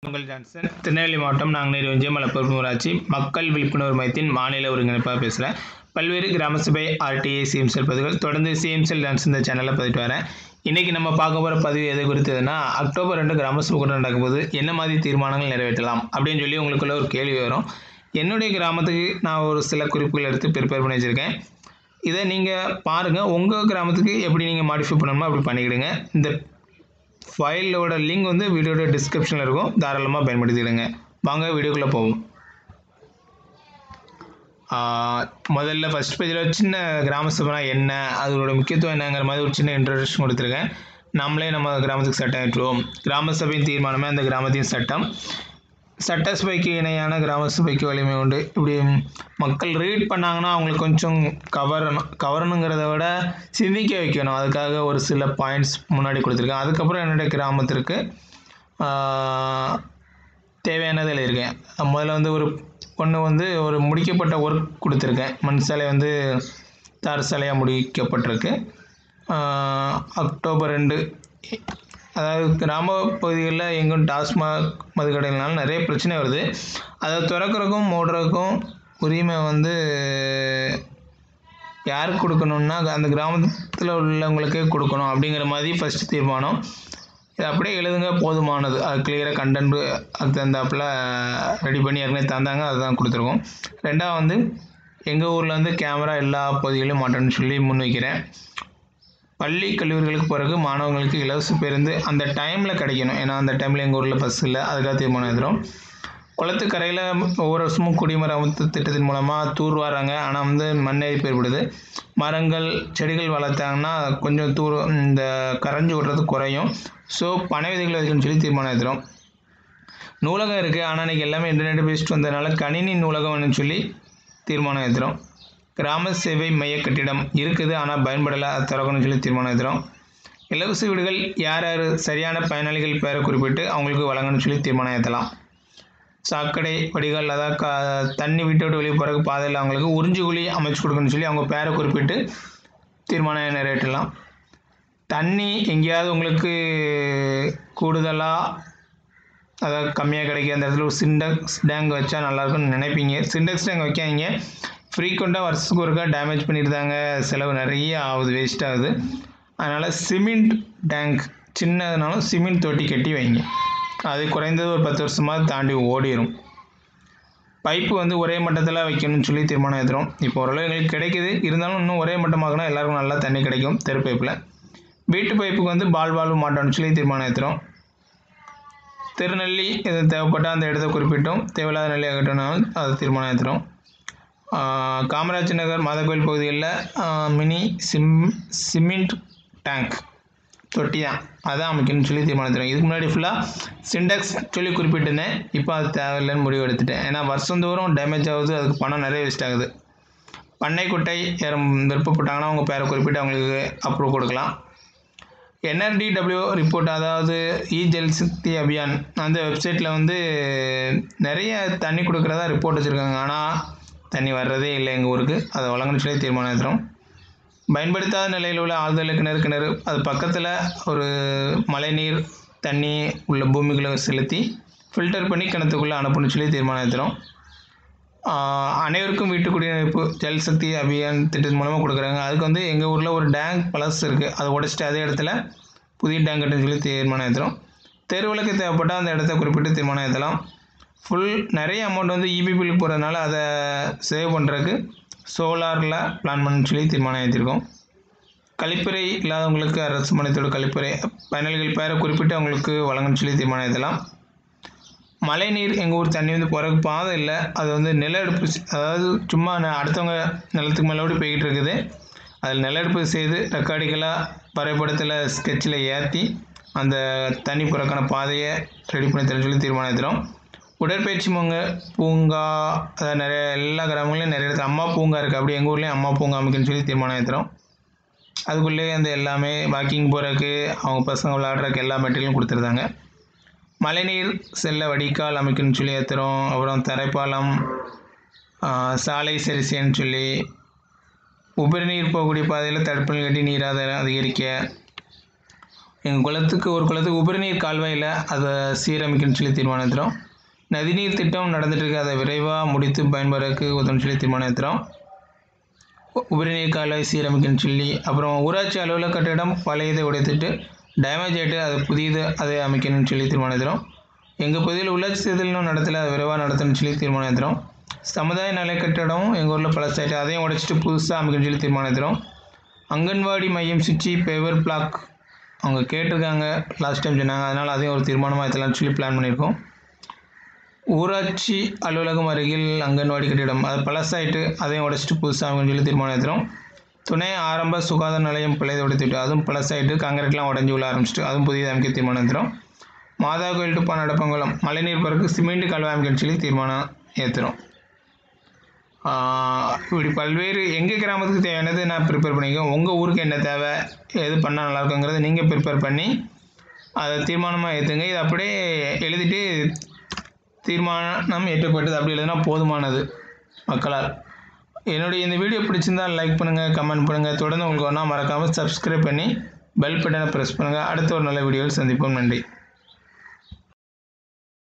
உங்கள் ஜான்சன் திருநெல்வேலி மாவட்டம் நாங்குநேரி ஒன்றியம் மலப்பூர் ஊராட்சி மக்கள் விழிப்புணர்வு மையத்தின் மாநில ஒருங்கிணைப்பாக பேசுகிறேன் பல்வேறு கிராம சபை ஆர்டிஏ சிஎம்செல் பதிவுகள் தொடர்ந்து சிஎம்செல் டான்ஸ் இந்த சேனலில் பதிவிட்டு வரேன் இன்றைக்கி நம்ம பார்க்க போகிற பதிவு எதை குறித்ததுன்னா அக்டோபர் ரெண்டு கிராம சபை கூட்டம் நடக்கும்போது என்ன மாதிரி தீர்மானங்கள் நிறைவேற்றலாம் அப்படின்னு சொல்லி உங்களுக்குள்ள ஒரு கேள்வி வரும் என்னுடைய கிராமத்துக்கு நான் ஒரு சில குறிப்புகள் எடுத்து ப்ரிப்பேர் பண்ணி வச்சுருக்கேன் இதை நீங்கள் பாருங்கள் உங்கள் கிராமத்துக்கு எப்படி நீங்கள் மாடிஃபை பண்ணணுமோ அப்படி பண்ணிக்கிடுங்க இந்த ஃபைலோட லிங்க் வந்து வீடியோட டிஸ்கிரிப்ஷனில் இருக்கும் தாராளமாக பயன்படுத்திடுங்க வாங்க வீடியோக்குள்ளே போவோம் ஆஹ் முதல்ல ஃபஸ்ட் பேஜில் சின்ன கிராம சபைனா என்ன அதோட முக்கியத்துவம் என்னங்கிற மாதிரி ஒரு சின்ன இன்ட்ரடக்ஷன் கொடுத்துருக்கேன் நம்மளே நம்ம கிராமத்துக்கு சட்டம் ஏற்றுவோம் கிராம சபையின் தீர்மானமே அந்த கிராமத்தின் சட்டம் சட்டசபைக்கு இணையான கிராம சபைக்கு வலிமை உண்டு இப்படி மக்கள் ரீட் பண்ணாங்கன்னா அவங்களுக்கு கொஞ்சம் கவரணும் கவரணுங்கிறத விட சிந்திக்க வைக்கணும் அதுக்காக ஒரு சில பாயிண்ட்ஸ் முன்னாடி கொடுத்துருக்கேன் அதுக்கப்புறம் என்னுடைய கிராமத்திற்கு ஆஹ், தேவையானது எழுதியிருக்கேன் முதல்ல வந்து ஒரு ஒன்று வந்து ஒரு முடிக்கப்பட்ட ஒர்க் கொடுத்துருக்கேன் மண் சாலை வந்து தார் சாலையாக முடிக்கப்பட்டிருக்கு ஆஹ், அக்டோபர் ரெண்டு அதாவது கிராம பகுதிகளில் எங்கும் டாஸ்மாக் மதுக்கடைகள்னால நிறைய பிரச்சனை வருது அதை திறக்கிறதுக்கும் மூடுறதுக்கும் உரிமை வந்து யாருக்கு கொடுக்கணும்னா அந்த கிராமத்தில் உள்ளவங்களுக்கே கொடுக்கணும் அப்படிங்கிற மாதிரி ஃபஸ்ட்டு தீர்மானம் இது அப்படியே எழுதுங்க போதுமானது அது கிளியராக கண்டென்ட் அது தந்தாப்பில் ரெடி பண்ணி ஏற்கனவே தந்தாங்க அதுதான் கொடுத்துருக்கோம் ரெண்டாவது வந்து எங்கள் ஊரில் வந்து கேமரா எல்லா பகுதிகளிலும் மாட்டோம்னு சொல்லி முன்வைக்கிறேன் பள்ளி கல்லூரிகளுக்கு பிறகு மாணவர்களுக்கு இலவச பேருந்து அந்த டைமில் கிடைக்கணும் ஏன்னா அந்த டைமில் எங்கள் ஊரில் பஸ் இல்லை அதுக்காக தீர்மானம் எழுதுகிறோம் குளத்துக்கரையில் ஒவ்வொரு வருஷமும் குடிமராமத்து திட்டத்தின் மூலமாக தூர் வராங்க ஆனால் வந்து மண்ணெரிப்பு ஏற்படுது மரங்கள் செடிகள் வளர்த்தாங்கன்னா கொஞ்சம் தூர் இந்த கரைஞ்சி விடுறது குறையும் ஸோ பனை விதைகள் வைக்கணும்னு சொல்லி தீர்மானம் எடுத்துகிறோம் நூலகம் இருக்குது ஆனால் இன்றைக்கி எல்லாமே இன்டர்நெட் பேஸ்ட் வந்ததுனால கணினி நூலகம் வேணும்னு சொல்லி தீர்மானம் எடுத்துகிறோம் கிராம சேவை மைய கட்டிடம் இருக்குது ஆனால் பயன்படலை அது திறக்கணும்னு சொல்லி தீர்மானம் எடுத்துகிறோம் இலவச வீடுகள் யார் யார் சரியான பயனாளிகள் பேரை குறிப்பிட்டு அவங்களுக்கு வழங்கணும்னு சொல்லி தீர்மானம் ஏற்றலாம் சாக்கடை வடிகால் அதாவது க தண்ணி விட்டு விட்டு வெளியே போகிறதுக்கு பாதையில் அவங்களுக்கு உறிஞ்சு குழி அமைச்சு கொடுக்கணும்னு சொல்லி அவங்க பேரை குறிப்பிட்டு தீர்மானம் நிறைவேற்றலாம் தண்ணி எங்கேயாவது உங்களுக்கு கூடுதலாக அதாவது கம்மியாக கிடைக்கும் அந்த இடத்துல ஒரு சிண்டெக்ஸ் டேங்க் வச்சா நல்லாயிருக்கும்னு நினைப்பீங்க சிண்டெக்ஸ் டேங்க் வைக்காதீங்க ஃப்ரீக்வெண்ட்டாக வருஷத்துக்கு ஒருக்கா டேமேஜ் பண்ணியிருந்தாங்க செலவு நிறைய ஆகுது வேஸ்ட் ஆகுது அதனால் சிமெண்ட் டேங்க் சின்னதுனாலும் சிமெண்ட் தொட்டி கட்டி வைங்க அது குறைந்தது ஒரு பத்து வருஷமாக தாண்டி ஓடிடும் பைப்பு வந்து ஒரே மட்டத்தில் வைக்கணும்னு சொல்லி தீர்மானம் எடுத்துகிறோம் இப்போ ஓரளவு எங்களுக்கு கிடைக்குது இருந்தாலும் இன்னும் ஒரே மட்டமாகனா எல்லாருக்கும் நல்லா தண்ணி கிடைக்கும் தெரு பைப்பில் வீட்டு பைப்புக்கு வந்து பால் வால்வு மாட்டோம்னு சொல்லி தீர்மானம் எடுத்துகிறோம் திருநெல்லி இது தேவைப்பட்டால் அந்த இடத்த குறிப்பிட்டோம் தேவையில்லாத நெல்லி அகற்றணும் அதை தீர்மானம் எடுத்துகிறோம் காமராஜ் நகர் மாதக்கோயில் பகுதிகளில் மினி சிம் சிமெண்ட் டேங்க் தொட்டி தான் அதான் அமைக்கணும்னு சொல்லி தீர்மானிக்கிறோம் இதுக்கு முன்னாடி ஃபுல்லாக சிண்டெக்ஸ் சொல்லி குறிப்பிட்டிருந்தேன் இப்போ அது தேவையில்லைன்னு முடிவு எடுத்துட்டேன் ஏன்னா வருஷந்தோறும் டேமேஜ் ஆகுது அதுக்கு பணம் நிறைய வேஸ்ட் ஆகுது பண்ணைக்குட்டை யாரும் விருப்பப்பட்டாங்கன்னா அவங்க பேரை குறிப்பிட்டு அவங்களுக்கு அப்ரூவ் கொடுக்கலாம் என்ஆர்டிடபிள்யூ ரிப்போர்ட் அதாவது இ ஜல் சக்தி அபியான் அந்த வெப்சைட்டில் வந்து நிறைய தண்ணி கொடுக்குறதா ரிப்போர்ட் வச்சுருக்காங்க ஆனால் தண்ணி வர்றதே இல்லை எங்கள் ஊருக்கு அதை வழங்கணும்னு சொல்லி தீர்மானம் எடுத்துகிறோம் பயன்படுத்தாத நிலையில் உள்ள ஆழ்தல் கிணறு கிணறு அது பக்கத்தில் ஒரு மழைநீர் தண்ணி உள்ள பூமிக்குள்ளே செலுத்தி ஃபில்டர் பண்ணி கிணத்துக்குள்ளே அனுப்பணும்னு சொல்லி தீர்மானம் எடுத்துகிறோம் ஆஹ் அனைவருக்கும் வீட்டு குடிநீர்ப்பு ஜல் சக்தி அபியான் திட்டத்தின் மூலமாக கொடுக்குறாங்க அதுக்கு வந்து எங்கள் ஊரில் ஒரு டேங்க் பழசு இருக்குது அதை உடச்சிட்டு அதே இடத்துல புதிய டேங்க் கட்டுன்னு சொல்லி தீர்மானம் ஏற்றுறோம் தெருவிளக்கு தேவைப்பட்டால் அந்த இடத்த குறிப்பிட்டு தீர்மானம் ஏற்றலாம் ஃபுல் நிறைய அமௌண்ட் வந்து இபி பில் போகிறதுனால அதை சேவ் பண்ணுறதுக்கு சோலாரில் பிளான் பண்ண சொல்லி தீர்மானம் ஏற்றிருக்கோம் கழிப்பறை இல்லாதவங்களுக்கு அரசு மனிதோட கழிப்பறை பயனாளிகள் பேரை குறிப்பிட்டு அவங்களுக்கு வழங்கணும்னு சொல்லி தீர்மானம் ஏற்றலாம் மழைநீர் எங்கள் ஊர் தண்ணி வந்து போகிறதுக்கு பாதை இல்லை அது வந்து நில எடுப்பு செ- அதாவது சும்மா ந- அடுத்தவங்க நிலத்துக்கு மேலோடி போய்கிட்டு இருக்குது அதில் நில எடுப்பு செய்து ரெக்கார்டிக்கலாக வரைபடத்தில் ஸ்கெட்சில் ஏற்றி அந்த தண்ணி போகிறக்கான பாதையை ரெடி பண்ணி தர சொல்லி தீர்மானம் எடுத்துகிறோம் உடற்பயிற்சி பூங்கா பூங்கா அதாவது நிறைய எல்லா கிராமங்களையும் நிறைய இடத்துல அம்மா பூங்கா இருக்குது அப்படி எங்கள் ஊர்லேயும் அம்மா பூங்கா அமைக்கணும்னு சொல்லி தீர்மானம் எடுத்துகிறோம் அதுக்குள்ளேயே அந்த எல்லாமே வாக்கிங் போகிறதுக்கு அவங்க பசங்க விளையாடுறதுக்கு எல்லா மெட்டீரியலும் கொடுத்துருந்தாங்க மழைநீர் செல்ல வடிகால் அமைக்கணும்னு சொல்லி ஏற்றுறோம் அப்புறம் தரைப்பாலம் ஆஹ், சாலை சரி செய்யணும்னு சொல்லி உபரி நீர் போகக்கூடிய பாதையில் தடுப்பணை கட்டி நீராதாரம் அதிகரிக்க எங்கள் குளத்துக்கு ஒரு குளத்துக்கு உபரிநீர் கால்வாயில் அதை சீரமைக்கணும்னு சொல்லி தீர்மானம் எடுத்துகிறோம் நதிநீர் திட்டம் நடந்துட்டு இருக்கு அதை விரைவாக முடித்து பயன்பெறக்கு உதவும் சொல்லி தீர்மானம் எடுத்துகிறோம் உ- உபரிநீர் கால்வாய் சீரமைக்கணும்னு சொல்லி அப்புறம் ஊராட்சி அலுவலக கட்டிடம் பழையதை உடைத்துட்டு டேமேஜ் ஆகிட்டு அது புதியது அதை அமைக்கணும்னு சொல்லி தீர்மானம் எடுத்துகிறோம் எங்கள் பகுதியில் உள்ளாட்சி தேர்தல் இன்னும் நடத்தல அதை விரைவாக நடத்தணும்னு சொல்லி தீர்மானம் எடுத்துகிறோம் சமுதாய நல கட்டிடம் எங்கள் ஊரில் பழசாயிட்டு அதையும் உடைச்சிட்டு புதுசாக அமைக்கணும்னு சொல்லி தீர்மானம் எடுத்துகிறோம் அங்கன்வாடி மையம் சுவிட்சி பேவர் பிளாக் அவங்க கேட்டிருக்காங்க லாஸ்ட் டைம் சொன்னாங்க அதனால் அதையும் ஒரு தீர்மானமாக ஏற்றலாம்னு சொல்லி பிளான் பண்ணியிருக்கோம் ஊராட்சி அலுவலகம் அருகில் அங்கன்வாடி கட்டிடம் அது பழசாயிட்டு அதையும் உடைச்சிட்டு புதுசாக அமைக்கணும்னு சொல்லி தீர்மானம் எடுத்துகிறோம் துணை ஆரம்ப சுகாதார நிலையம் பழையதை உடைத்துட்டு அதுவும் பழசாயிட்டு காங்கிரீட்லாம் உடஞ்சி உள்ள ஆரம்பிச்சிட்டு அதுவும் புதியதாக அமைக்க தீர்மானம் எடுத்துகிறோம் மாதா கோயில் டு பன்னடப்பங்குளம் மழைநீர் பறக்கு சிமெண்ட் கால்வாய் அமைக்கணும்னு சொல்லி தீர்மானம் ஏற்றுறோம் இப்படி பல்வேறு எங்கள் கிராமத்துக்கு தேவையானது நான் ப்ரிப்பேர் பண்ணிக்கோங்க உங்கள் ஊருக்கு என்ன தேவை எது பண்ணால் நல்லா இருக்குங்கிறத நீங்கள் ப்ரிப்பேர் பண்ணி அதை தீர்மானமாக ஏற்றுங்க இது அப்படியே எழுதிட்டு தீர்மானம் ஏற்றப்பட்டது அப்படி எழுதினா போதுமானது மக்களால் என்னுடைய இந்த வீடியோ பிடிச்சிருந்தால் லைக் பண்ணுங்கள் கமெண்ட் பண்ணுங்கள் தொடர்ந்து உங்களுக்கு ஒன்றா மறக்காமல் சப்ஸ்கிரைப் பண்ணி பெல் பட்டனை ப்ரெஸ் பண்ணுங்கள் அடுத்த ஒரு நல்ல வீடியோவில் சந்திப்போம் நன்றி